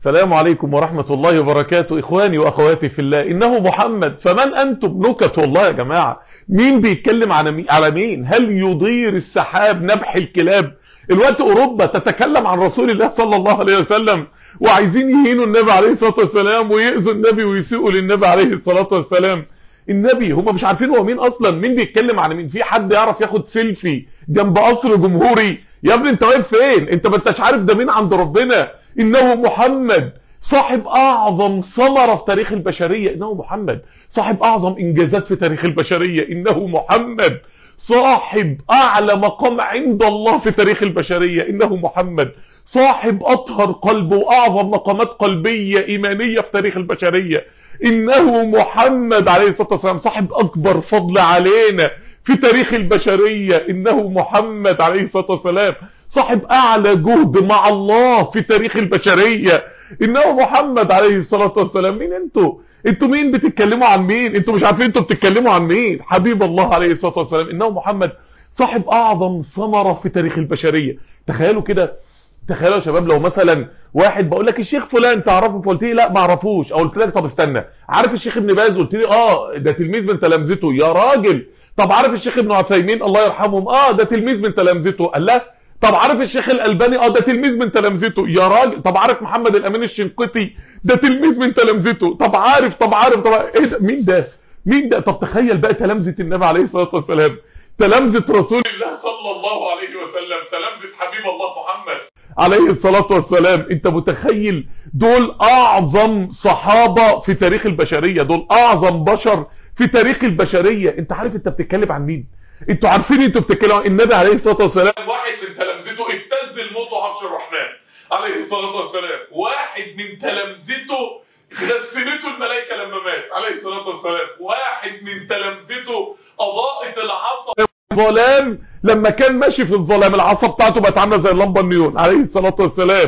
السلام عليكم ورحمة الله وبركاته إخواني وأخواتي في الله إنه محمد فمن أنتم نكت والله يا جماعة مين بيتكلم على مين, على مين هل يضير السحاب نبح الكلاب الوقت أوروبا تتكلم عن رسول الله صلى الله عليه وسلم وعايزين يهينوا النبي عليه الصلاة والسلام ويأذوا النبي ويسيئوا للنبي عليه الصلاة والسلام النبي هم مش عارفين هو مين اصلا مين بيتكلم عن مين في حد يعرف ياخد سيلفي جنب قصر جمهوري يا ابني انت واقف فين انت ما انتش عارف ده مين عند ربنا انه محمد صاحب اعظم ثمرة في تاريخ البشرية انه محمد صاحب اعظم انجازات في تاريخ البشرية انه محمد صاحب اعلى مقام عند الله في تاريخ البشرية انه محمد صاحب اطهر قلب واعظم مقامات قلبية ايمانية في تاريخ البشرية انه محمد عليه الصلاة والسلام صاحب اكبر فضل علينا في تاريخ البشرية انه محمد عليه الصلاة والسلام صاحب اعلى جهد مع الله في تاريخ البشرية انه محمد عليه الصلاة والسلام مين انتوا انتوا مين بتتكلموا عن مين انتوا مش عارفين انتوا بتتكلموا عن مين حبيب الله عليه الصلاة والسلام انه محمد صاحب اعظم ثمرة في تاريخ البشرية تخيلوا كده تخيلوا يا شباب لو مثلا واحد بقول لك الشيخ فلان تعرفه فقلت لي لا ما اعرفوش او قلت لك طب استنى عارف الشيخ ابن باز قلت لي اه ده تلميذ من تلامذته يا راجل طب عارف الشيخ ابن عثيمين الله يرحمهم اه ده تلميذ من تلامذته قال لا طب عارف الشيخ الالباني اه ده تلميذ من تلامذته يا راجل طب عارف محمد الامين الشنقيطي ده تلميذ من تلامذته طب عارف طب عارف طب ايه ده مين ده مين ده طب تخيل بقى تلامذه النبي عليه الصلاه والسلام تلامذه رسول الله صلى الله عليه وسلم تلامذه حبيب الله محمد عليه الصلاة والسلام انت متخيل دول اعظم صحابة في تاريخ البشرية دول اعظم بشر في تاريخ البشرية انت عارف انت بتتكلم عن مين انتوا عارفين انتوا بتتكلموا عن النبي عليه الصلاة والسلام واحد من تلامذته اهتز الموت عرش الرحمن عليه الصلاة والسلام واحد من تلامذته غسلته الملائكة لما مات عليه الصلاة والسلام واحد من تلامذته اضاءت العصا ظلام لما كان ماشي في الظلام العصا بتاعته بقت عامله زي اللمبه النيون عليه الصلاه والسلام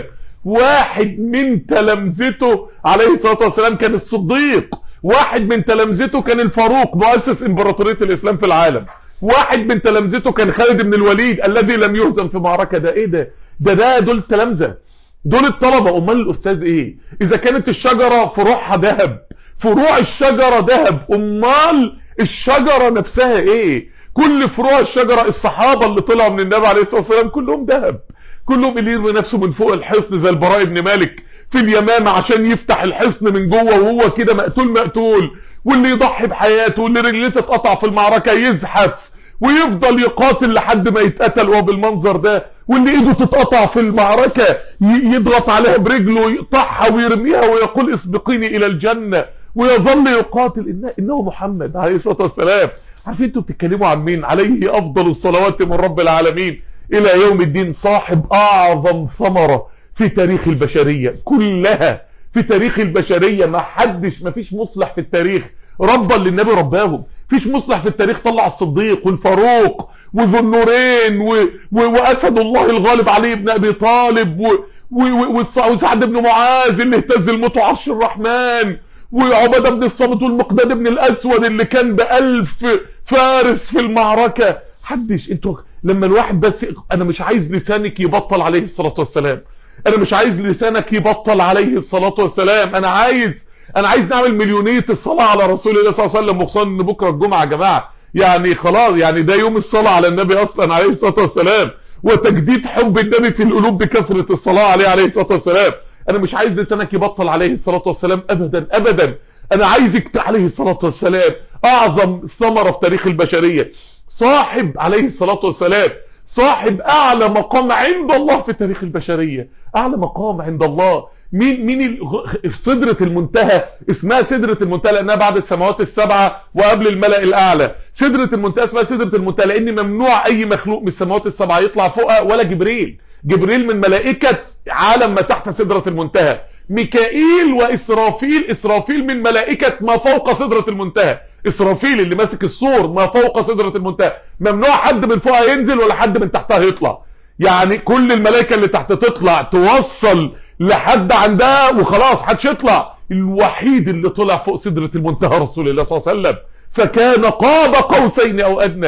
واحد من تلامذته عليه الصلاه والسلام كان الصديق واحد من تلامذته كان الفاروق مؤسس امبراطوريه الاسلام في العالم واحد من تلامذته كان خالد بن الوليد الذي لم يهزم في معركه ده ايه ده ده ده دول تلامذه دول الطلبه امال الاستاذ ايه اذا كانت الشجره فروعها ذهب فروع الشجره ذهب امال الشجره نفسها ايه كل فروع الشجرة الصحابة اللي طلعوا من النبي عليه الصلاة والسلام كلهم ذهب كلهم اللي يرمي نفسه من فوق الحصن زي البراء بن مالك في اليمامة عشان يفتح الحصن من جوه وهو كده مقتول مقتول واللي يضحي بحياته واللي رجليه تتقطع في المعركة يزحف ويفضل يقاتل لحد ما يتقتل وهو بالمنظر ده واللي ايده تتقطع في المعركة يضغط عليها برجله ويقطعها ويرميها ويقول اسبقيني الى الجنة ويظل يقاتل إنه محمد عليه الصلاة والسلام عارفين انتوا بتتكلموا عن مين عليه افضل الصلوات من رب العالمين الى يوم الدين صاحب اعظم ثمرة في تاريخ البشرية كلها في تاريخ البشرية ما حدش ما فيش مصلح في التاريخ ربا للنبي رباهم فيش مصلح في التاريخ طلع الصديق والفاروق وذو النورين و... و... واسد الله الغالب علي بن ابي طالب و... و... وسعد بن معاذ اللي اهتز الموت عرش الرحمن وعبادة بن الصامت والمقداد بن الاسود اللي كان بألف فارس في المعركة حدش انتوا لما الواحد بس انا مش عايز لسانك يبطل عليه الصلاة والسلام انا مش عايز لسانك يبطل عليه الصلاة والسلام انا عايز انا عايز نعمل مليونية الصلاة على رسول الله صلى الله عليه وسلم وخصوصا ان بكرة الجمعة يا جماعة يعني خلاص يعني ده يوم الصلاة على النبي اصلا عليه الصلاة والسلام وتجديد حب النبي في القلوب بكثرة الصلاة عليه عليه الصلاة والسلام انا مش عايز لسانك يبطل عليه الصلاة والسلام ابدا ابدا انا عايزك عليه الصلاة والسلام اعظم ثمرة في تاريخ البشرية صاحب عليه الصلاة والسلام صاحب اعلى مقام عند الله في تاريخ البشرية اعلى مقام عند الله مين مين في سدرة المنتهى اسمها سدرة المنتهى لانها بعد السماوات السبعة وقبل الملأ الاعلى سدرة المنتهى اسمها سدرة المنتهى لان ممنوع اي مخلوق من السماوات السبعة يطلع فوقها ولا جبريل جبريل من ملائكة عالم ما تحت سدرة المنتهى ميكائيل وإسرافيل إسرافيل من ملائكة ما فوق سدرة المنتهى إسرافيل اللي ماسك الصور ما فوق سدرة المنتهى ممنوع حد من فوقها ينزل ولا حد من تحتها يطلع يعني كل الملائكة اللي تحت تطلع توصل لحد عندها وخلاص حدش يطلع الوحيد اللي طلع فوق سدرة المنتهى رسول الله صلى الله عليه وسلم فكان قاب قوسين او ادنى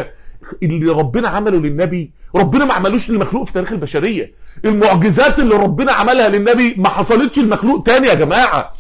اللي ربنا عمله للنبي ربنا ما عملوش للمخلوق في تاريخ البشرية المعجزات اللي ربنا عملها للنبي ما حصلتش لمخلوق تاني يا جماعة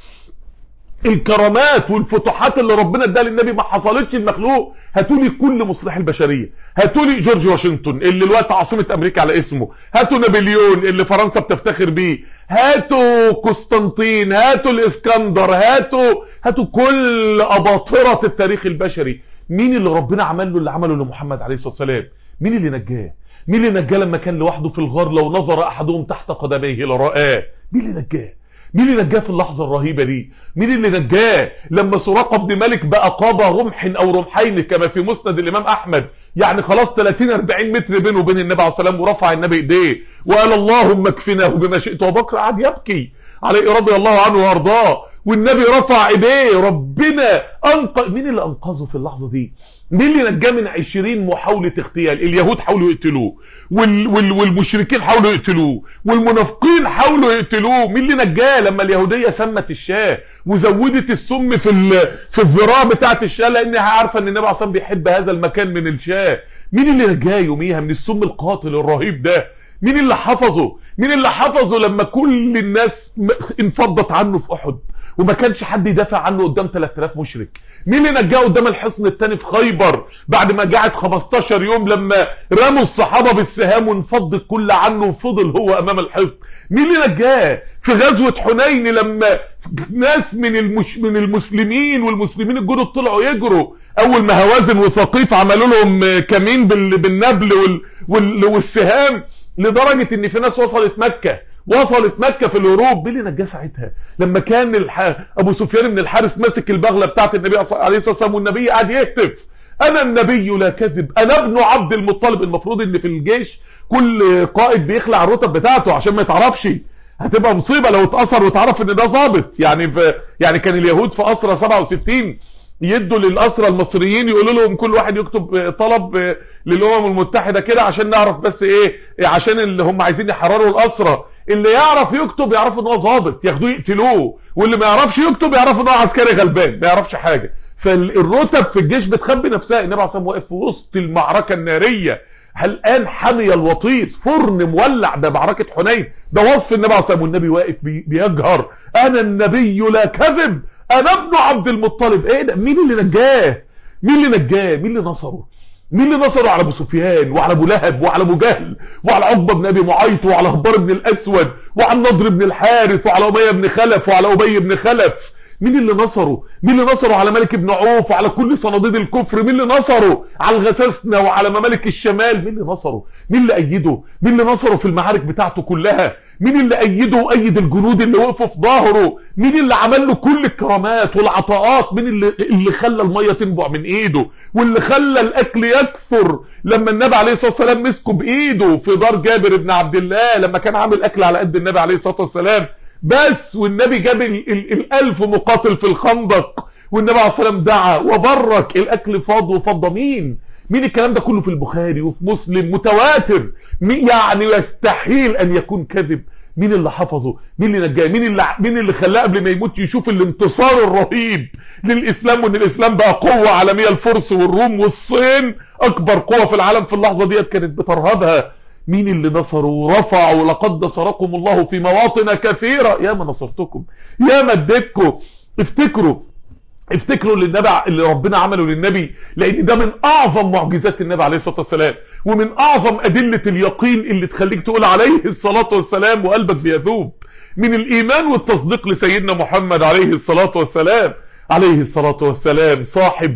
الكرامات والفتوحات اللي ربنا اداها للنبي ما حصلتش المخلوق هاتولي كل مصلح البشرية هاتولي جورج واشنطن اللي الوقت عاصمة امريكا على اسمه هاتوا نابليون اللي فرنسا بتفتخر بيه هاتوا قسطنطين هاتوا الاسكندر هاتوا هاتوا كل اباطرة التاريخ البشري مين اللي ربنا عمل له اللي عمله لمحمد عليه الصلاة والسلام مين اللي نجاه مين اللي نجاه لما كان لوحده في الغار لو نظر احدهم تحت قدميه لرآه مين اللي نجاه مين اللي نجاه في اللحظة الرهيبة دي مين اللي نجاه لما سراقة بن مالك بقى قاضى رمح او رمحين كما في مسند الامام احمد يعني خلاص 30 40 متر بينه وبين النبي عليه الصلاه والسلام ورفع النبي ايديه وقال اللهم اكفناه بما شئت وبكر قعد يبكي عليه رضي الله عنه وارضاه والنبي رفع ايديه ربنا انقذ مين اللي انقذه في اللحظه دي مين اللي نجاه من 20 محاوله اغتيال اليهود حاولوا يقتلوه وال وال والمشركين حاولوا يقتلوه والمنافقين حاولوا يقتلوه مين اللي نجاه لما اليهوديه سمت الشاه وزودت السم في في الذراع بتاعه الشاه لانها عارفه ان النبي عليه الصلاه بيحب هذا المكان من الشاه مين اللي نجاه يوميها من السم القاتل الرهيب ده مين اللي حفظه مين اللي حفظه لما كل الناس انفضت عنه في احد وما كانش حد يدافع عنه قدام 3000 مشرك مين اللي نجاه قدام الحصن الثاني في خيبر بعد ما قعد 15 يوم لما رموا الصحابة بالسهام وانفض كل عنه وفضل هو امام الحصن مين اللي نجاه في غزوة حنين لما ناس من المش من المسلمين والمسلمين الجدد طلعوا يجروا اول ما هوازن وثقيف عملوا لهم كمين بالنبل وال وال والسهام لدرجة ان في ناس وصلت مكة وصلت مكة في الهروب مين اللي نجاه ساعتها لما كان الح... ابو سفيان بن الحارث ماسك البغلة بتاعت النبي عليه الصلاة والسلام والنبي قاعد يهتف انا النبي لا كذب انا ابن عبد المطلب المفروض ان في الجيش كل قائد بيخلع الرتب بتاعته عشان ما يتعرفش هتبقى مصيبة لو اتأثر وتعرف ان ده ضابط يعني في يعني كان اليهود في أسرة 67 يدوا للأسرة المصريين يقولوا لهم كل واحد يكتب طلب للأمم المتحدة كده عشان نعرف بس ايه عشان اللي هم عايزين يحرروا الأسرة اللي يعرف يكتب يعرف ان هو ضابط ياخدوه يقتلوه واللي ما يعرفش يكتب يعرف ان هو عسكري غلبان ما يعرفش حاجة فالرتب في الجيش بتخبي نفسها النبي عليه الصلاه واقف في وسط المعركة النارية الان حمي الوطيس فرن مولع ده معركة حنين ده وصف النبي عليه الصلاه والنبي واقف بيجهر انا النبي لا كذب انا ابن عبد المطلب ايه ده مين اللي نجاه مين اللي نجاه مين اللي نصره مين اللي نصره على ابو سفيان وعلى ابو لهب وعلى ابو جهل وعلى عقبه بن ابي معيط وعلى هبار بن الاسود وعلى النضر بن الحارث وعلى اميه بن خلف وعلى ابي بن خلف مين اللي نصره مين اللي نصره على ملك بن عوف وعلى كل صناديد الكفر مين اللي نصره على الغساسنة وعلى ممالك الشمال مين اللي نصره مين اللي ايده مين اللي نصره في المعارك بتاعته كلها مين اللي ايده وايد الجنود اللي وقفوا في ظهره مين اللي عمل له كل الكرامات والعطاءات مين اللي, اللي خلى المية تنبع من ايده واللي خلى الاكل يكثر لما النبي عليه الصلاة والسلام مسكه بايده في دار جابر بن عبد الله لما كان عامل اكل على قد النبي عليه الصلاة والسلام بس والنبي جاب ال ال الالف مقاتل في الخندق والنبي عليه الصلاة والسلام دعا وبرك الاكل فاض وفض مين مين الكلام ده كله في البخاري وفي مسلم متواتر يعني يستحيل ان يكون كذب مين اللي حفظه مين اللي نجاه مين اللي مين اللي خلاه قبل ما يموت يشوف الانتصار الرهيب للاسلام وان الاسلام بقى قوه عالميه الفرس والروم والصين اكبر قوه في العالم في اللحظه ديت كانت بترهبها مين اللي نصروا ورفعوا لقد نصركم الله في مواطن كثيرة يا ما نصرتكم يا ما اديتكم افتكروا افتكروا اللي النبي اللي ربنا عمله للنبي لان ده من اعظم معجزات النبي عليه الصلاه والسلام ومن اعظم ادله اليقين اللي تخليك تقول عليه الصلاه والسلام وقلبك بيذوب من الايمان والتصديق لسيدنا محمد عليه الصلاه والسلام عليه الصلاه والسلام صاحب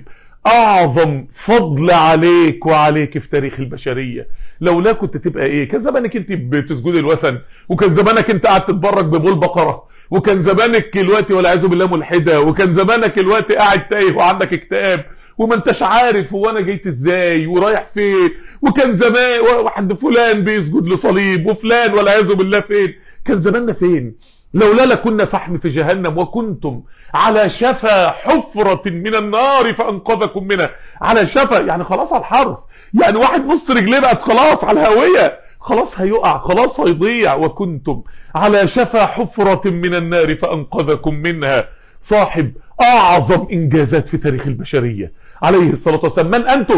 اعظم فضل عليك وعليك في تاريخ البشريه لولا كنت تبقى ايه كان زمانك انت بتسجد الوثن وكان زمانك انت قاعد تتبرك ببول بقره وكان زمانك دلوقتي والعياذ بالله ملحده وكان زمانك دلوقتي قاعد تايه وعندك اكتئاب وما انتش عارف هو انا جيت ازاي ورايح فين وكان زمان واحد فلان بيسجد لصليب وفلان والعياذ بالله فين كان زماننا فين لولا لكنا فحم في جهنم وكنتم على شفا حفرة من النار فانقذكم منها على شفا يعني خلاص على الحرف يعني واحد نص رجليه بقت خلاص على الهوية خلاص هيقع خلاص هيضيع وكنتم على شفا حفرة من النار فانقذكم منها صاحب اعظم انجازات في تاريخ البشرية عليه الصلاة والسلام من انتم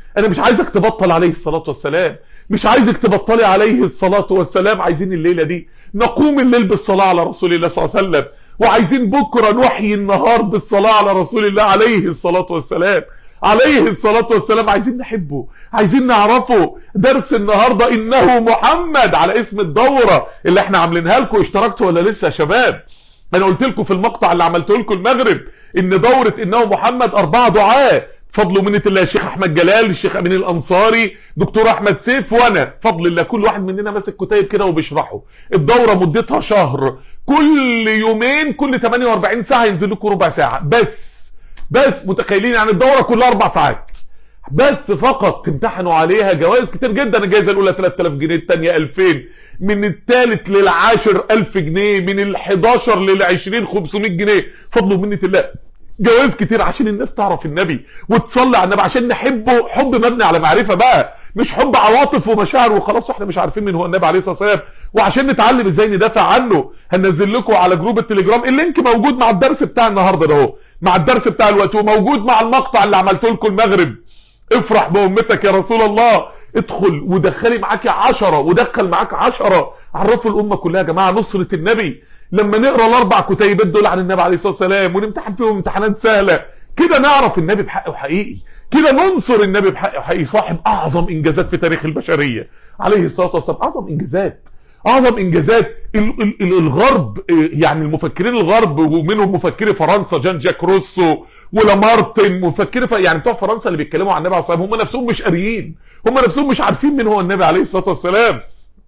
انا مش عايزك تبطل عليه الصلاة والسلام مش عايزك تبطلي عليه الصلاة والسلام عايزين الليلة دي نقوم الليل بالصلاة على رسول الله صلى الله عليه وسلم وعايزين بكرة نحيي النهار بالصلاة على رسول الله عليه الصلاة والسلام عليه الصلاة والسلام عايزين نحبه عايزين نعرفه درس النهاردة انه محمد على اسم الدورة اللي احنا عاملينها لكم اشتركتوا ولا لسه يا شباب انا قلت لكم في المقطع اللي عملته لكم المغرب ان دورة انه محمد اربعة دعاء فضل ومنة الله الشيخ احمد جلال الشيخ امين الانصاري دكتور احمد سيف وانا فضل الله كل واحد مننا ماسك كتيب كده وبيشرحه الدورة مدتها شهر كل يومين كل 48 ساعة ينزل لكم ربع ساعة بس بس متخيلين يعني الدورة كلها اربع ساعات بس فقط تمتحنوا عليها جوائز كتير جدا الجائزة الاولى 3000 جنيه الثانيه 2000 من الثالث للعاشر 1000 جنيه من ال11 لل20 500 جنيه فضل ومنة الله جوائز كتير عشان الناس تعرف النبي وتصلي على النبي عشان نحبه حب مبني على معرفة بقى مش حب عواطف ومشاعر وخلاص احنا مش عارفين مين هو النبي عليه الصلاه والسلام وعشان نتعلم ازاي ندافع عنه هننزل لكم على جروب التليجرام اللينك موجود مع الدرس بتاع النهارده ده اهو مع الدرس بتاع الوقت وموجود مع المقطع اللي عملته لكم المغرب افرح بامتك يا رسول الله ادخل ودخلي معاك عشرة ودخل معاك عشرة عرفوا الامه كلها يا جماعه نصره النبي لما نقرا الاربع كتيبات دول عن النبي عليه الصلاه والسلام ونمتحن فيهم امتحانات سهله كده نعرف النبي بحقه حقيقي كده ننصر النبي بحقه حقيقي صاحب اعظم انجازات في تاريخ البشريه عليه الصلاه والسلام اعظم انجازات اعظم انجازات ال ال ال الغرب يعني المفكرين الغرب ومنهم مفكري فرنسا جان جاك روسو ولامارتن مفكري يعني بتوع فرنسا اللي بيتكلموا عن النبي عليه الصلاه والسلام هم نفسهم مش قاريين هم نفسهم مش عارفين مين هو النبي عليه الصلاه والسلام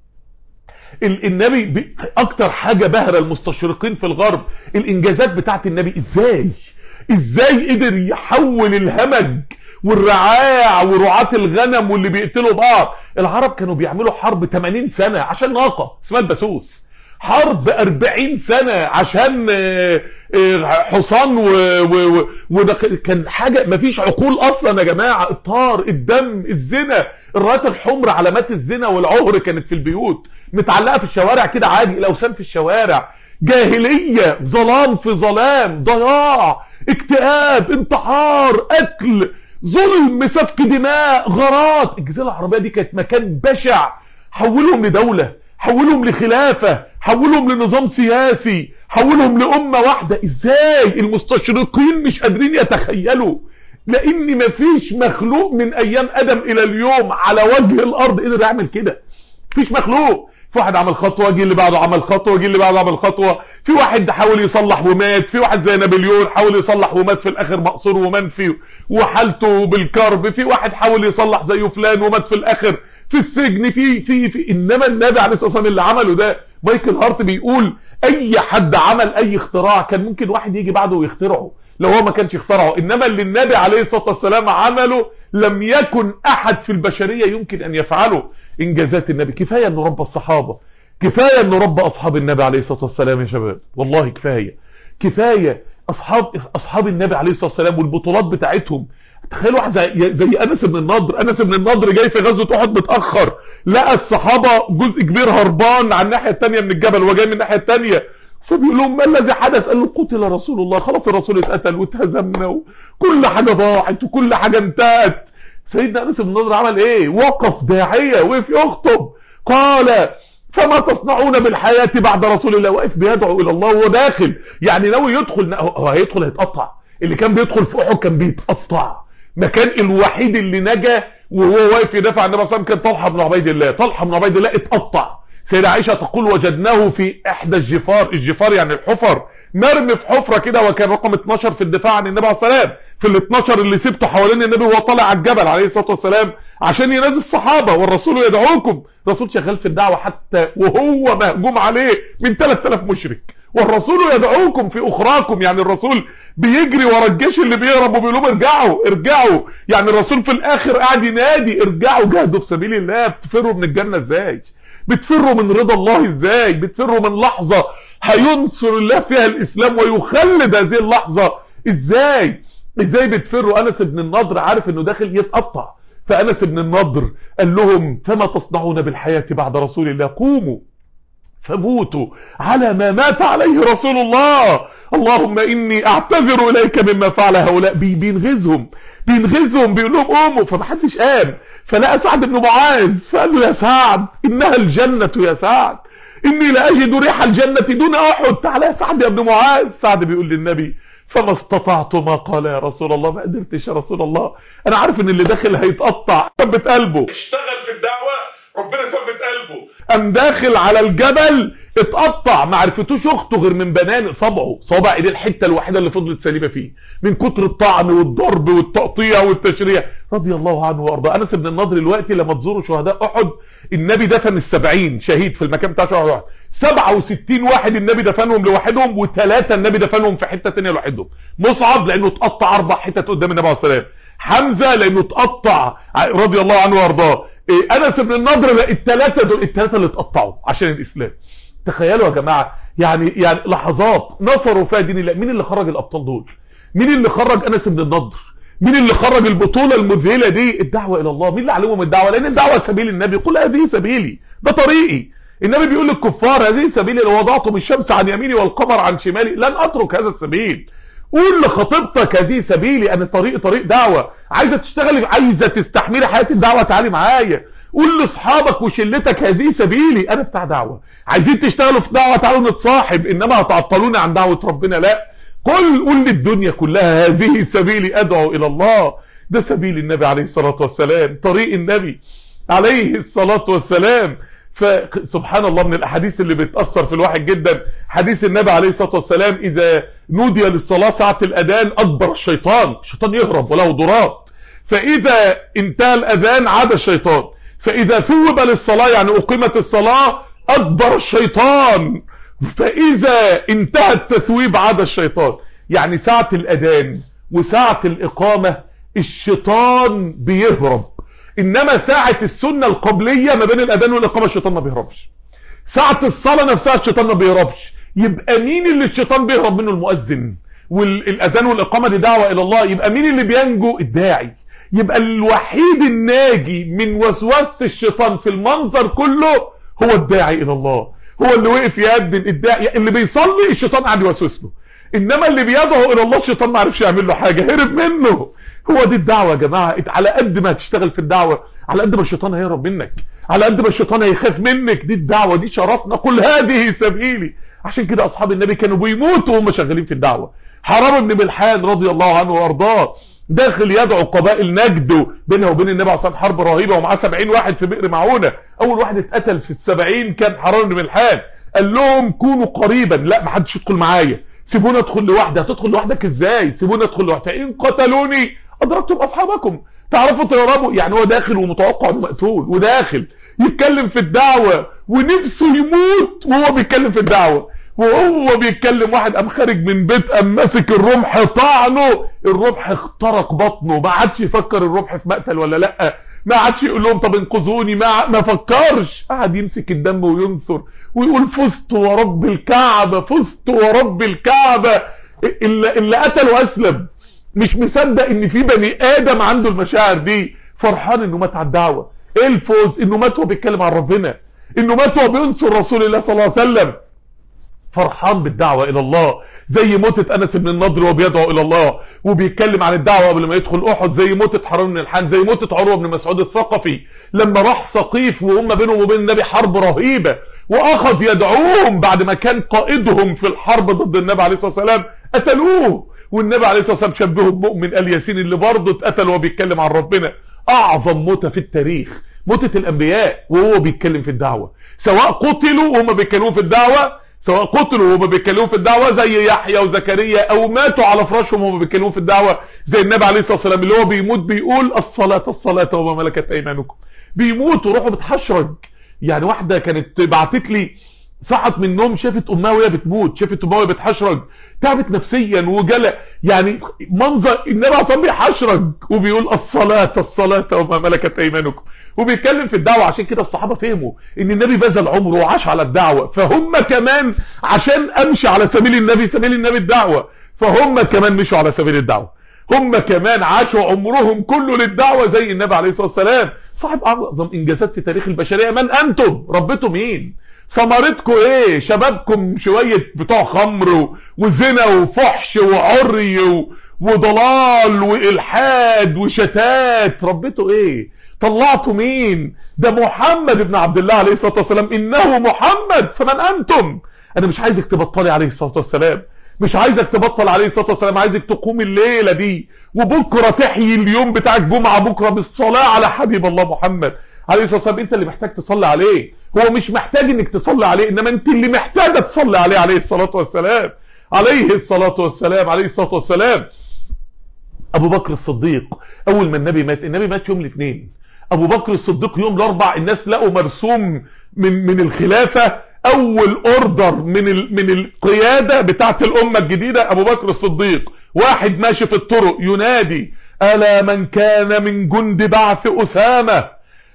النبي اكتر حاجة بهرة المستشرقين في الغرب الانجازات بتاعت النبي ازاي ازاي قدر يحول الهمج والرعاع ورعاة الغنم واللي بيقتلوا بعض العرب كانوا بيعملوا حرب 80 سنة عشان ناقة اسمها البسوس حرب 40 سنة عشان حصان و... و... وده كان حاجة مفيش عقول اصلا يا جماعة الطار الدم الزنا الرايات الحمر علامات الزنا والعهر كانت في البيوت متعلقة في الشوارع كده عادي الاوسام في الشوارع جاهلية ظلام في ظلام ضياع اكتئاب انتحار قتل ظلم سفك دماء غارات الجزيرة العربية دي كانت مكان بشع حولهم لدولة حولهم لخلافة حولهم لنظام سياسي حولهم لأمة واحدة ازاي المستشرقين مش قادرين يتخيلوا لان مفيش مخلوق من ايام ادم الى اليوم على وجه الارض قدر يعمل كده مفيش مخلوق في واحد عمل خطوة جه اللي بعده عمل خطوة جه اللي بعده عمل خطوة في واحد حاول يصلح ومات في واحد زي نابليون حاول يصلح ومات في الاخر مقصور ومنفي وحالته بالكرب في واحد حاول يصلح زيه فلان ومات في الاخر في السجن في في في انما النبي عليه الصلاه والسلام اللي عمله ده مايكل هارت بيقول اي حد عمل اي اختراع كان ممكن واحد يجي بعده ويخترعه لو هو ما كانش اخترعه انما اللي النبي عليه الصلاه والسلام عمله لم يكن احد في البشريه يمكن ان يفعله انجازات النبي كفايه انه ربى الصحابه كفايه انه ربى اصحاب النبي عليه الصلاه والسلام يا شباب والله كفايه كفايه اصحاب اصحاب النبي عليه الصلاه والسلام والبطولات بتاعتهم تخيلوا واحد زي, زي انس بن النضر انس بن النضر جاي في غزوه احد متاخر لقى الصحابه جزء كبير هربان على الناحيه الثانيه من الجبل وجاي من الناحيه الثانيه فبيقول لهم ما الذي حدث قال له قتل رسول الله خلاص الرسول اتقتل واتهزمنا وكل حاجه ضاعت وكل حاجه انتهت سيدنا انس بن النضر عمل ايه وقف داعيه وقف يخطب قال فما تصنعون بالحياة بعد رسول الله واقف بيدعو الى الله وهو داخل يعني ناوي يدخل هو هيدخل هيتقطع اللي كان بيدخل في احد كان بيتقطع مكان الوحيد اللي نجا وهو واقف يدافع عن النبي صلى الله عليه وسلم كان طلحه بن عبيد الله طلحه بن عبيد الله اتقطع سيدة عائشة تقول وجدناه في احدى الجفار الجفار يعني الحفر مرمي في حفرة كده وكان رقم 12 في الدفاع عن النبي عليه الصلاة والسلام في ال 12 اللي سبته حوالين النبي وهو طالع على الجبل عليه الصلاة والسلام عشان ينادي الصحابة والرسول يدعوكم الرسول شغال في الدعوة حتى وهو مهجوم عليه من 3000 مشرك والرسول يدعوكم في اخراكم يعني الرسول بيجري ورا الجيش اللي بيهرب وبيقول لهم ارجعوا ارجعوا يعني الرسول في الاخر قاعد ينادي ارجعوا جاهدوا في سبيل الله بتفروا من الجنة ازاي بتفروا من رضا الله ازاي بتفروا من لحظة هينصر الله فيها الاسلام ويخلد هذه اللحظة ازاي ازاي بتفروا انس بن النضر عارف انه داخل يتقطع فانس بن النضر قال لهم فما تصنعون بالحياة بعد رسول الله قوموا فموتوا على ما مات عليه رسول الله اللهم اني اعتذر اليك مما فعل هؤلاء بي بينغزهم بينغزهم بيقول لهم قوموا فمحدش قام فلقى سعد بن معاذ فقال له يا سعد انها الجنة يا سعد اني لاجد ريح الجنة دون احد تعالى يا سعد يا ابن معاذ سعد بيقول للنبي فما استطعت ما قال يا رسول الله ما قدرتش يا رسول الله انا عارف ان اللي داخل هيتقطع ثبت قلبه اشتغل في الدعوة ربنا ثبت قلبه قام داخل على الجبل اتقطع ما عرفتوش اخته غير من بنان صبعه صابع ايديه الحته الوحيده اللي فضلت سليمه فيه من كتر الطعن والضرب والتقطيع والتشريع رضي الله عنه وارضاه انس بن النضر دلوقتي لما تزوروا شهداء احد النبي دفن السبعين شهيد في المكان بتاع شهداء احد 67 واحد النبي دفنهم لوحدهم وثلاثه النبي دفنهم في حته ثانيه لوحدهم مصعب لانه اتقطع اربع حتت قدام النبي عليه الصلاه والسلام حمزه لانه اتقطع رضي الله عنه وارضاه انس بن النضر الثلاثه دول الثلاثه اللي اتقطعوا عشان الاسلام تخيلوا يا جماعه يعني يعني لحظات نصروا فيها دين الله مين اللي خرج الابطال دول مين اللي خرج انس بن النضر مين اللي خرج البطوله المذهله دي الدعوه الى الله مين اللي علمهم الدعوه لان الدعوه سبيل النبي قل هذه سبيلي ده طريقي النبي بيقول للكفار هذه سبيلي لو وضعتم الشمس عن يميني والقمر عن شمالي لن اترك هذا السبيل قول لخطيبتك هذه سبيلي انا طريق طريق دعوه عايزه تشتغلي عايزه تستحملي حياه الدعوه تعالي معايا قول لاصحابك وشلتك هذه سبيلي انا بتاع دعوه عايزين تشتغلوا في دعوه تعالوا نتصاحب انما هتعطلوني عن دعوه ربنا لا قل قل للدنيا كلها هذه سبيلي ادعو الى الله ده سبيل النبي عليه الصلاه والسلام طريق النبي عليه الصلاه والسلام فسبحان الله من الاحاديث اللي بتأثر في الواحد جدا حديث النبي عليه الصلاة والسلام اذا نودي للصلاة ساعة الاذان اكبر الشيطان الشيطان يهرب وله ضرات فاذا انتهى الاذان عاد الشيطان فاذا ثوب للصلاة يعني اقيمت الصلاة اكبر الشيطان فاذا انتهى التثويب عاد الشيطان يعني ساعة الاذان وساعة الاقامة الشيطان بيهرب انما ساعة السنة القبلية ما بين الاذان والاقامة الشيطان ما بيهربش ساعة الصلاة نفسها الشيطان ما بيهربش يبقى مين اللي الشيطان بيهرب منه المؤذن والاذان والاقامة دي دعوة الى الله يبقى مين اللي بينجو الداعي يبقى الوحيد الناجي من وسوسة الشيطان في المنظر كله هو الداعي الى الله هو اللي وقف يقدم الداعي اللي بيصلي الشيطان قاعد يوسوس له انما اللي بيدعو الى الله الشيطان ما عرفش يعمل له حاجة هرب منه هو دي الدعوة يا جماعة على قد ما هتشتغل في الدعوة على قد ما الشيطان هيهرب منك على قد ما الشيطان هيخاف منك دي الدعوة دي شرفنا قل هذه سبيلي عشان كده اصحاب النبي كانوا بيموتوا وهم شغالين في الدعوة حرام بن ملحان رضي الله عنه وارضاه داخل يدعو قبائل نجد بينه وبين النبي عليه الصلاه حرب رهيبه ومعاه 70 واحد في بئر معونه اول واحد اتقتل في السبعين كان حرام بن ملحان قال لهم كونوا قريبا لا ما حدش يدخل معايا سيبوني ادخل لوحدي هتدخل لوحدك ازاي سيبوني ادخل لوحدي فان قتلوني ادركتم اصحابكم تعرفوا تهربوا يعني هو داخل ومتوقع انه مقتول وداخل يتكلم في الدعوة ونفسه يموت وهو بيتكلم في الدعوة وهو بيتكلم واحد قام خارج من بيت قام ماسك الرمح طعنه الرمح اخترق بطنه ما عادش يفكر الرمح في مقتل ولا لا ما عادش يقول لهم طب انقذوني ما ما فكرش قعد يمسك الدم وينثر ويقول فزت ورب الكعبة فزت ورب الكعبة اللي, اللي قتل واسلم مش مصدق ان في بني ادم عنده المشاعر دي فرحان انه مات على الدعوة ايه الفوز انه مات وهو بيتكلم عن ربنا انه مات وهو بينصر رسول الله صلى الله عليه وسلم فرحان بالدعوة الى الله زي موتة انس بن النضر وهو بيدعو الى الله وبيتكلم عن الدعوة قبل ما يدخل احد زي موتة حرام بن الحان زي موتة عروة بن مسعود الثقفي لما راح ثقيف وهم بينهم وبين النبي حرب رهيبة واخذ يدعوهم بعد ما كان قائدهم في الحرب ضد النبي عليه الصلاة والسلام قتلوه والنبي عليه الصلاة والسلام شبهه بمؤمن الياسين اللي برضه اتقتل وهو بيتكلم عن ربنا اعظم موتة في التاريخ موتة الانبياء وهو بيتكلم في الدعوة سواء قتلوا وهم بيتكلموا في الدعوة سواء قتلوا وهم بيتكلموا في الدعوة زي يحيى وزكريا او ماتوا على فراشهم وهم بيتكلموا في الدعوة زي النبي عليه الصلاة والسلام اللي هو بيموت بيقول الصلاة الصلاة وما ملكت ايمانكم بيموت وروحه بتحشرج يعني واحدة كانت بعتت لي صحت من النوم شافت امها وهي بتموت شافت امها وهي بتحشرج تعبت نفسيا وجلى يعني منظر النبي عليه بيحشرج وبيقول الصلاة الصلاة وما ملكت ايمانكم وبيتكلم في الدعوة عشان كده الصحابة فهموا ان النبي بذل عمره وعاش على الدعوة فهم كمان عشان امشي على سبيل النبي سبيل النبي الدعوة فهم كمان مشوا على سبيل الدعوة هم كمان عاشوا عمرهم كله للدعوة زي النبي عليه الصلاة والسلام صاحب اعظم انجازات في تاريخ البشرية من انتم ربيتوا مين ثمرتكم ايه شبابكم شوية بتوع خمر وزنا وفحش وعري وضلال والحاد وشتات ربيته ايه طلعتوا مين ده محمد بن عبد الله عليه الصلاة والسلام انه محمد فمن انتم انا مش عايزك تبطلي عليه الصلاة والسلام مش عايزك تبطل عليه الصلاة والسلام عايزك تقوم الليلة دي وبكرة تحيي اليوم بتاع الجمعة بكرة بالصلاة على حبيب الله محمد عليه الصلاة والسلام انت اللي محتاج تصلي عليه هو مش محتاج انك تصلي عليه انما انت اللي محتاجة تصلي عليه عليه الصلاة والسلام عليه الصلاة والسلام عليه الصلاة والسلام ابو بكر الصديق اول ما النبي مات النبي مات يوم الاثنين ابو بكر الصديق يوم الاربع الناس لقوا مرسوم من من الخلافة اول اوردر من ال من القيادة بتاعت الامة الجديدة ابو بكر الصديق واحد ماشي في الطرق ينادي الا من كان من جند بعث اسامة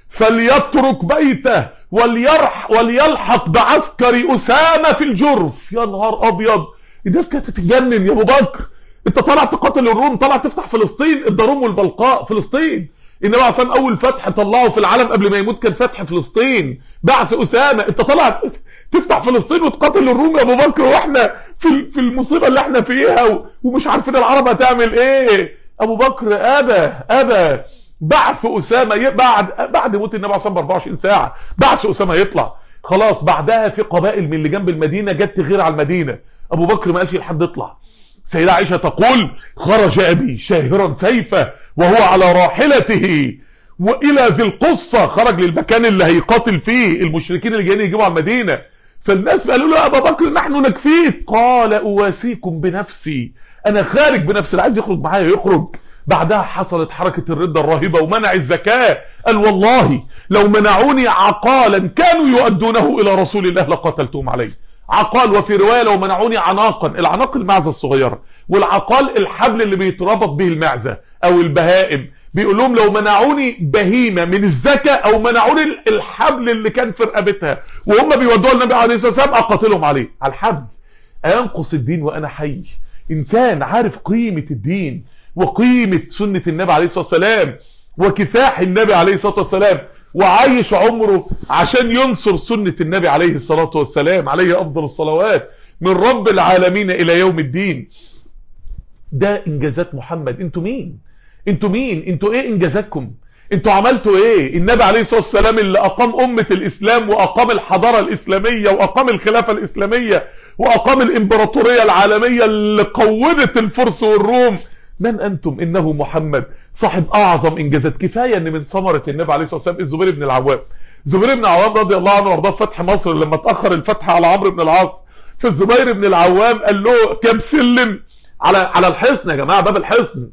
فليترك بيته وليرح وليلحق بعسكر اسامة في الجرف يا نهار ابيض الناس كانت تتجنن يا ابو بكر انت طالع تقاتل الروم طالع تفتح فلسطين الدروم والبلقاء فلسطين النبي عليه الصلاه اول فتح طلعه في العالم قبل ما يموت كان فتح فلسطين بعث اسامه انت طالع تفتح فلسطين وتقاتل الروم يا ابو بكر واحنا في في المصيبه اللي احنا فيها ومش عارفين العرب هتعمل ايه ابو بكر ابى ابى بعث اسامه بعد بعد موت النبي عليه الصلاه ب 24 ساعه بعث اسامه يطلع خلاص بعدها في قبائل من اللي جنب المدينه جت تغير على المدينه ابو بكر ما قالش لحد يطلع سيدة عائشة تقول خرج أبي شاهرا سيفه وهو على راحلته وإلى ذي القصة خرج للمكان اللي هيقاتل فيه المشركين اللي جايين يجيبوا على المدينة فالناس قالوا له أبا بكر نحن نكفيك قال أواسيكم بنفسي أنا خارج بنفسي اللي عايز يخرج معايا يخرج بعدها حصلت حركة الردة الرهيبة ومنع الزكاة قال والله لو منعوني عقالا كانوا يؤدونه إلى رسول الله لقاتلتهم عليه عقال وفي رواية لو منعوني عناقا العناق المعزة الصغيرة والعقال الحبل اللي بيتربط به المعزة او البهائم بيقول لهم لو منعوني بهيمة من الزكاة او منعوني الحبل اللي كان في رقبتها وهم بيودوها النبي عليه الصلاة والسلام اقاتلهم عليه على الحبل انقص الدين وانا حي انسان عارف قيمة الدين وقيمة سنة النبي عليه الصلاة والسلام وكفاح النبي عليه الصلاة والسلام وعايش عمره عشان ينصر سنة النبي عليه الصلاة والسلام عليه أفضل الصلوات من رب العالمين إلى يوم الدين ده إنجازات محمد انتوا مين انتوا مين انتوا ايه إنجازاتكم انتوا عملتوا ايه النبي عليه الصلاة والسلام اللي أقام أمة الإسلام وأقام الحضارة الإسلامية وأقام الخلافة الإسلامية وأقام الإمبراطورية العالمية اللي قوّدت الفرس والروم من أنتم إنه محمد صاحب أعظم إنجازات كفاية أن من ثمرة النبي عليه الصلاة والسلام الزبير بن العوام زبير بن العوام رضي الله عنه وارضاه فتح مصر لما تأخر الفتح على عمرو بن العاص فالزبير بن العوام قال له كم سلم على على الحصن يا جماعة باب الحصن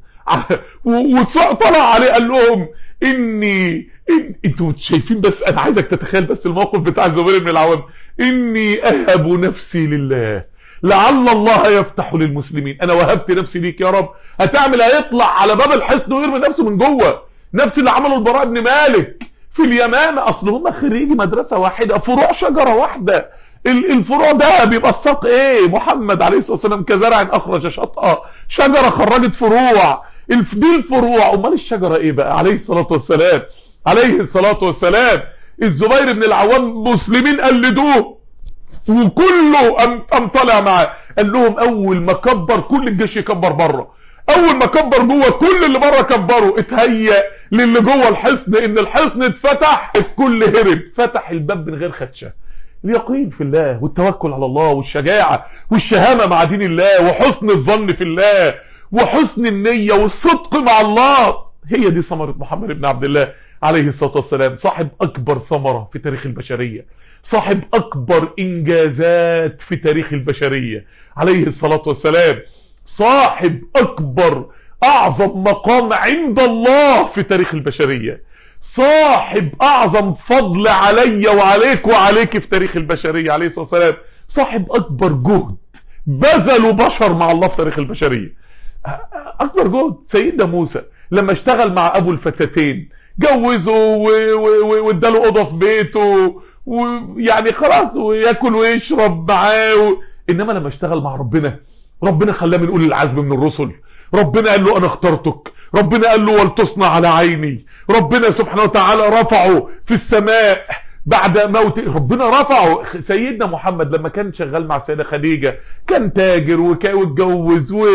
وطلع عليه قال لهم إني إن انتوا شايفين بس أنا عايزك تتخيل بس الموقف بتاع الزبير بن العوام إني أهب نفسي لله لعل الله يفتح للمسلمين انا وهبت نفسي ليك يا رب هتعمل هيطلع على باب الحصن ويرمي نفسه من جوه نفس اللي عمله البراء بن مالك في اليمامة اصل هم خريجي مدرسة واحدة فروع شجرة واحدة الفروع ده بيبقى الساق ايه محمد عليه الصلاة والسلام كزرع اخرج شطأ شجرة خرجت فروع دي الفروع امال الشجرة ايه بقى عليه الصلاة والسلام عليه الصلاة والسلام الزبير بن العوام مسلمين قلدوه وكله قام طالع معاه قال لهم اول ما كبر كل الجيش يكبر بره اول ما كبر جوه كل اللي بره كبروا اتهيأ للي جوه الحصن ان الحصن اتفتح الكل هرب فتح الباب من غير خدشه اليقين في الله والتوكل على الله والشجاعة والشهامة مع دين الله وحسن الظن في الله وحسن النية والصدق مع الله هي دي ثمرة محمد بن عبد الله عليه الصلاة والسلام صاحب اكبر ثمرة في تاريخ البشرية صاحب اكبر انجازات في تاريخ البشرية عليه الصلاة والسلام صاحب اكبر اعظم مقام عند الله في تاريخ البشرية صاحب اعظم فضل علي وعليك وعليك في تاريخ البشرية عليه الصلاة والسلام صاحب اكبر جهد بذلوا بشر مع الله في تاريخ البشرية اكبر جهد سيدنا موسى لما اشتغل مع ابو الفتاتين جوزه واداله اوضه في بيته ويعني خلاص وياكل ويشرب معاه و... انما لما اشتغل مع ربنا ربنا خلاه من اولي العزم من الرسل ربنا قال له انا اخترتك ربنا قال له ولتصنع على عيني ربنا سبحانه وتعالى رفعه في السماء بعد موت ربنا رفعه سيدنا محمد لما كان شغال مع السيدة خديجة كان تاجر واتجوز و...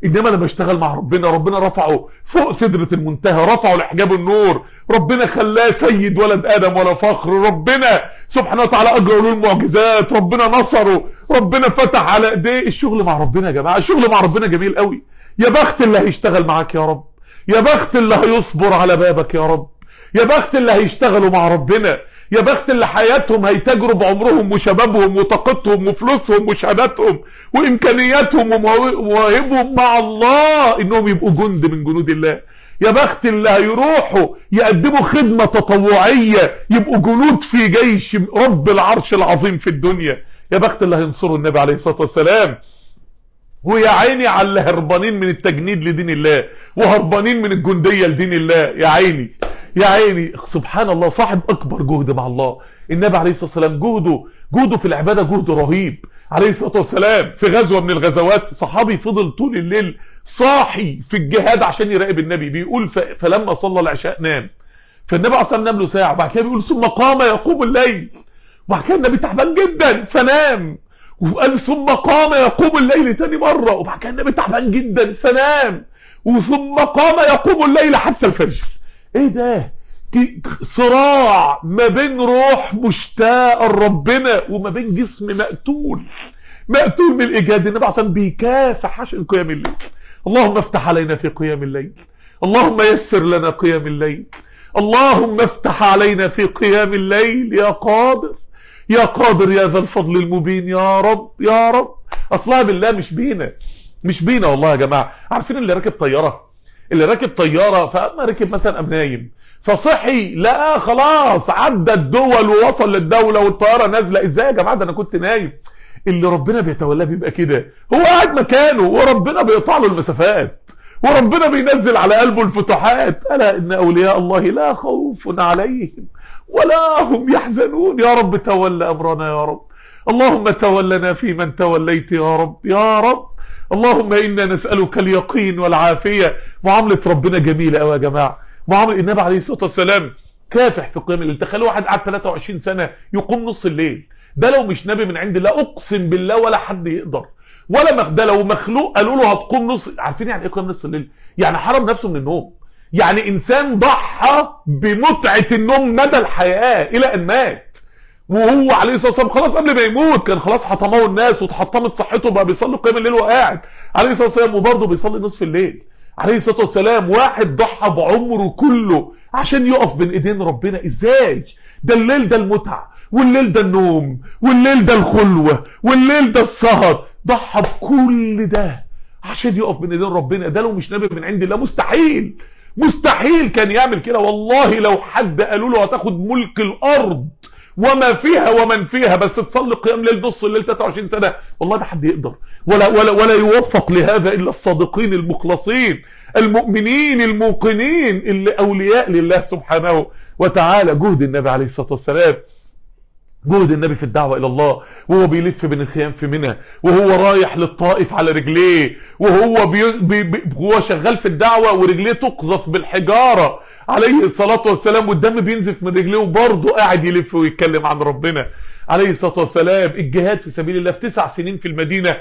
انما لما اشتغل مع ربنا ربنا رفعه فوق سدرة المنتهى رفعه لحجاب النور ربنا خلاه سيد ولد ادم ولا فخر ربنا سبحانه وتعالى اجره له المعجزات ربنا نصره ربنا فتح على ايديه الشغل مع ربنا يا جماعه الشغل مع ربنا جميل قوي يا بخت اللي هيشتغل معاك يا رب يا بخت اللي هيصبر على بابك يا رب يا بخت اللي هيشتغلوا مع ربنا يا بخت اللي حياتهم هيتاجروا بعمرهم وشبابهم وطاقتهم وفلوسهم وشهاداتهم وامكانياتهم ومواهبهم مع الله انهم يبقوا جند من جنود الله يا بخت اللي هيروحوا يقدموا خدمة تطوعية يبقوا جنود في جيش رب العرش العظيم في الدنيا يا بخت اللي هينصروا النبي عليه الصلاة والسلام ويا عيني على اللي هربانين من التجنيد لدين الله وهربانين من الجندية لدين الله يا عيني يا عيني سبحان الله صاحب اكبر جهد مع الله النبي عليه الصلاة والسلام جهده جهده في العبادة جهد رهيب عليه الصلاة والسلام في غزوة من الغزوات صحابي فضل طول الليل صاحي في الجهاد عشان يراقب النبي بيقول فلما صلى العشاء نام فالنبي اصلا نام له ساعة وبعد كده بيقول ثم قام يقوم الليل وبعد كده النبي تعبان جدا فنام وقال ثم قام يقوم الليل تاني مرة وبعد كده النبي تعبان جدا فنام وثم قام يقوم الليل حتى الفجر ايه ده صراع ما بين روح مشتاقه لربنا وما بين جسم مقتول مقتول من الاجهاد النبي عشان بيكافح عشان قيام الليل اللهم افتح علينا في قيام الليل اللهم يسر لنا قيام الليل اللهم افتح علينا في قيام الليل يا قادر يا قادر يا ذا الفضل المبين يا رب يا رب اصلها بالله مش بينا مش بينا والله يا جماعة عارفين اللي راكب طيارة اللي راكب طيارة فأما ركب مثلا أم نايم فصحي لا خلاص عدى الدول ووصل للدولة والطيارة نازلة ازاي يا جماعة ده انا كنت نايم اللي ربنا بيتولاه بيبقى كده هو قاعد مكانه وربنا بيقطع له المسافات وربنا بينزل على قلبه الفتوحات ألا إن أولياء الله لا خوف عليهم ولا هم يحزنون يا رب تولى أمرنا يا رب اللهم تولنا في من توليت يا رب يا رب اللهم إنا نسألك اليقين والعافية معاملة ربنا جميلة أوي يا جماعة معاملة النبي عليه الصلاة والسلام كافح في قيام الليل تخيلوا واحد قعد 23 سنة يقوم نص الليل ده لو مش نبي من عند الله اقسم بالله ولا حد يقدر ولا مخ ده لو مخلوق قالوا له هتقوم نص عارفين يعني ايه قيام نص الليل يعني حرم نفسه من النوم يعني انسان ضحى بمتعة النوم مدى الحياة الى ان مات وهو عليه الصلاه والسلام خلاص قبل ما يموت كان خلاص حطمه الناس وتحطمت صحته بقى بيصلي قيام الليل وقاعد عليه الصلاه والسلام وبرضه بيصلي نصف الليل عليه الصلاه والسلام واحد ضحى بعمره كله عشان يقف بين ايدين ربنا ازاي ده الليل ده المتعه والليل ده النوم والليل ده الخلوه والليل ده السهر ضحى بكل ده عشان يقف بين ايدين ربنا ده لو مش نبي من عند الله مستحيل مستحيل كان يعمل كده والله لو حد قالوا له هتاخد ملك الارض وما فيها ومن فيها بس تصلي قيام ليل نص الليل 23 سنة والله ده حد يقدر ولا, ولا, ولا يوفق لهذا إلا الصادقين المخلصين المؤمنين الموقنين اللي أولياء لله سبحانه وتعالى جهد النبي عليه الصلاة والسلام جهد النبي في الدعوة الى الله وهو بيلف بين الخيام في منى وهو رايح للطائف على رجليه وهو بي بي بي هو شغال في الدعوة ورجليه تقذف بالحجارة عليه الصلاة والسلام والدم بينزف من رجليه وبرضه قاعد يلف ويتكلم عن ربنا عليه الصلاة والسلام الجهاد في سبيل الله في تسع سنين في المدينة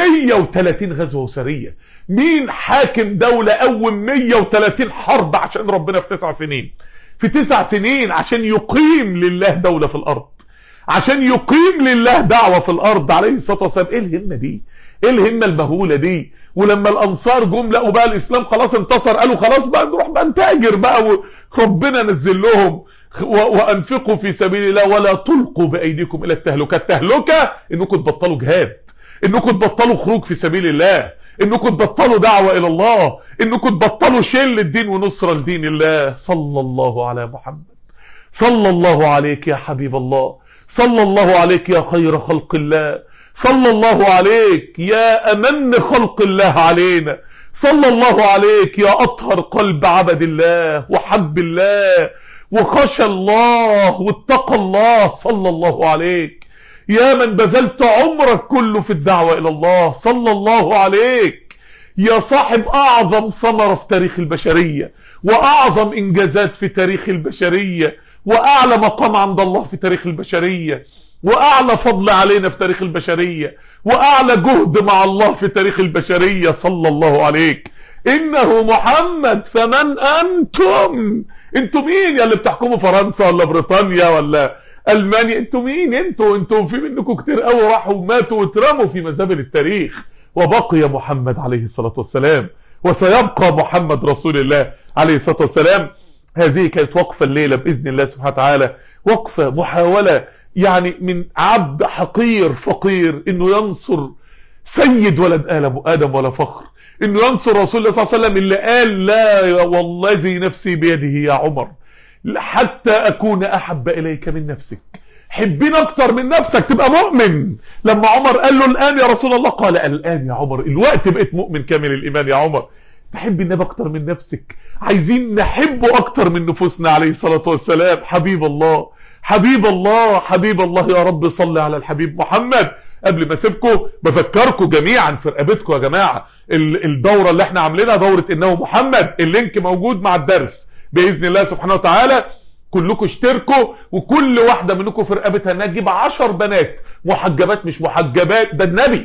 130 غزوة وسرية مين حاكم دولة قوم 130 حرب عشان ربنا في تسع سنين في تسع سنين عشان يقيم لله دولة في الارض عشان يقيم لله دعوة في الارض عليه الصلاة والسلام ايه الهمة دي ايه الهمة المهولة دي ولما الانصار جم لقوا بقى الاسلام خلاص انتصر قالوا خلاص بقى نروح بقى نتاجر بقى وربنا نزل لهم وانفقوا في سبيل الله ولا تلقوا بايديكم الى التهلكه التهلكه انكم تبطلوا جهاد انكم تبطلوا خروج في سبيل الله انكم تبطلوا دعوة الى الله انكم تبطلوا شل الدين ونصرة لدين الله صلى الله على محمد صلى الله عليك يا حبيب الله صلى الله عليك يا خير خلق الله صلى الله عليك يا امن خلق الله علينا صلى الله عليك يا اطهر قلب عبد الله وحب الله وخشى الله واتقى الله صلى الله عليك يا من بذلت عمرك كله في الدعوة الى الله صلى الله عليك يا صاحب اعظم ثمرة في تاريخ البشرية واعظم انجازات في تاريخ البشرية واعلى مقام عند الله في تاريخ البشرية واعلى فضل علينا في تاريخ البشرية واعلى جهد مع الله في تاريخ البشرية صلى الله عليك انه محمد فمن انتم انتوا مين يا اللي بتحكموا فرنسا ولا بريطانيا ولا المانيا انتوا مين انتوا انتوا في منكم كتير قوي راحوا وماتوا واترموا في مزابل التاريخ وبقي محمد عليه الصلاة والسلام وسيبقى محمد رسول الله عليه الصلاة والسلام هذه كانت وقفة الليلة بإذن الله سبحانه وتعالى وقفة محاولة يعني من عبد حقير فقير انه ينصر سيد ولد آدم ولا فخر انه ينصر رسول الله صلى الله عليه وسلم اللي قال لا والذي نفسي بيده يا عمر حتى اكون احب اليك من نفسك حبين اكتر من نفسك تبقى مؤمن لما عمر قال له الان يا رسول الله قال الان يا عمر الوقت بقيت مؤمن كامل الايمان يا عمر تحب النبي اكتر من نفسك عايزين نحبه اكتر من نفوسنا عليه الصلاة والسلام حبيب الله حبيب الله حبيب الله يا رب صل على الحبيب محمد قبل ما اسيبكم بفكركم جميعا في رقبتكم يا جماعة الدورة اللي احنا عاملينها دورة انه محمد اللينك موجود مع الدرس باذن الله سبحانه وتعالى كلكم اشتركوا وكل واحدة منكم في رقبتها انها تجيب 10 بنات محجبات مش محجبات ده النبي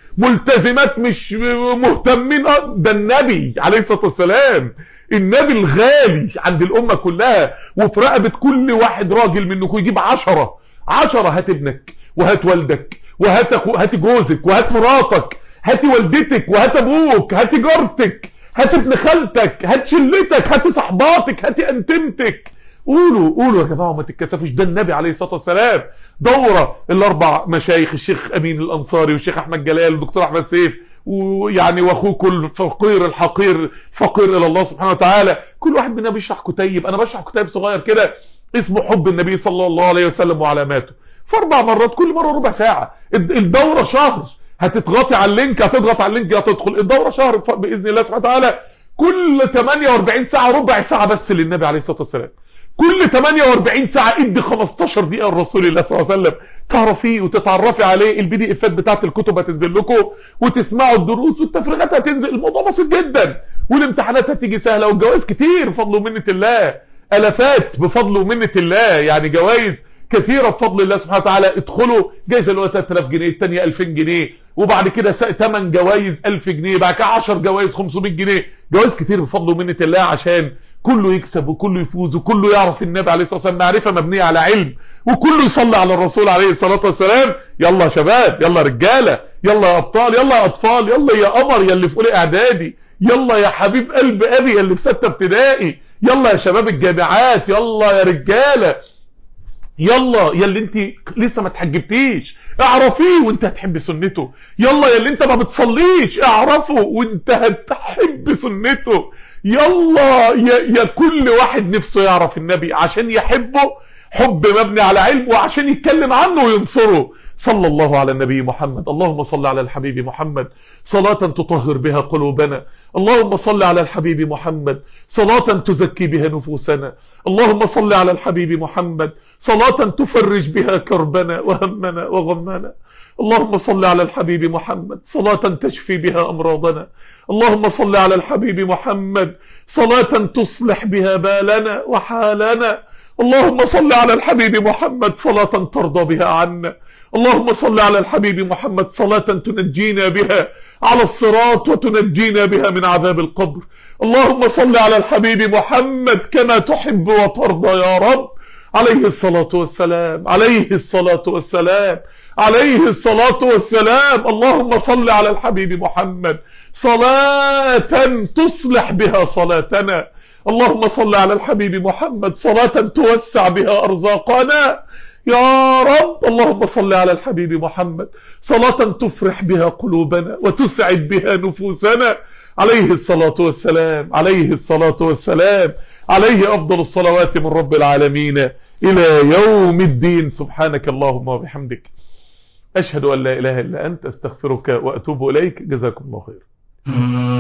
ملتزمات مش مهتمين ده النبي عليه الصلاة والسلام النبي الغالي عند الامة كلها وفي رقبة كل واحد راجل منكم يجيب عشرة عشرة هات ابنك وهات والدك وهات هات جوزك وهات مراتك هات والدتك وهات ابوك هات جارتك هات ابن خالتك هات شلتك هات صحباتك هات انتمتك قولوا قولوا يا جماعه ما تتكسفوش ده النبي عليه الصلاه والسلام دوره الاربع مشايخ الشيخ امين الانصاري والشيخ احمد جلال والدكتور احمد سيف ويعني واخوكم الفقير الحقير فقير الى الله سبحانه وتعالى كل واحد منا بيشرح كتيب انا بشرح كتيب صغير كده اسمه حب النبي صلى الله عليه وسلم وعلاماته في اربع مرات كل مره ربع ساعه الدوره شهر هتضغطي على اللينك هتضغط على اللينك هتدخل الدوره شهر باذن الله سبحانه وتعالى كل 48 ساعه ربع ساعه بس للنبي عليه الصلاه والسلام كل 48 ساعة ادي 15 دقيقة لرسول الله صلى الله عليه وسلم تعرفيه وتتعرفي عليه البي دي افات بتاعت الكتب هتنزل لكم وتسمعوا الدروس والتفريغات هتنزل الموضوع بسيط جدا والامتحانات هتيجي سهلة والجوائز كتير بفضل ومنة الله الافات بفضل ومنة الله يعني جوائز كثيرة بفضل الله سبحانه وتعالى ادخلوا جايزة اللي هو 3000 جنيه الثانيه 2000 جنيه وبعد كده 8 جوائز 1000 جنيه بعد كده 10 جوائز 500 جنيه جوائز كتير بفضل ومنة الله عشان كله يكسب وكله يفوز وكله يعرف النبي عليه الصلاة والسلام معرفة مبنية على علم وكله يصلي على الرسول عليه الصلاة والسلام يلا يا شباب يلا رجالة يلا يا ابطال يلا يا اطفال يلا يا قمر يا اللي في اولى اعدادي يلا يا حبيب قلب ابي يا اللي في ستة ابتدائي يلا يا شباب الجامعات يلا يا رجالة يلا يا اللي انت لسه ما تحجبتيش اعرفيه وانت هتحب سنته يلا يا اللي انت ما بتصليش اعرفه وانت هتحب سنته يلا يا, يا كل واحد نفسه يعرف النبي عشان يحبه حب مبني على علم وعشان يتكلم عنه وينصره صلى الله على النبي محمد اللهم صل على الحبيب محمد صلاة تطهر بها قلوبنا اللهم صل على الحبيب محمد صلاة تزكي بها نفوسنا اللهم صل على الحبيب محمد صلاة تفرج بها كربنا وهمنا وغمنا اللهم صل على الحبيب محمد صلاة تشفي بها أمراضنا اللهم صل على الحبيب محمد صلاة تصلح بها بالنا وحالنا اللهم صل على الحبيب محمد صلاة ترضى بها عنا اللهم صل على الحبيب محمد صلاة تنجينا بها على الصراط وتنجينا بها من عذاب القبر اللهم صل على الحبيب محمد كما تحب وترضى يا رب عليه الصلاة والسلام عليه الصلاة والسلام عليه الصلاة والسلام اللهم صل على الحبيب محمد صلاة تصلح بها صلاتنا اللهم صل على الحبيب محمد صلاة توسع بها أرزاقنا يا رب اللهم صل على الحبيب محمد صلاة تفرح بها قلوبنا وتسعد بها نفوسنا عليه الصلاة والسلام عليه الصلاة والسلام عليه أفضل الصلوات من رب العالمين إلى يوم الدين سبحانك اللهم وبحمدك أشهد أن لا إله إلا أنت أستغفرك وأتوب إليك جزاكم الله خير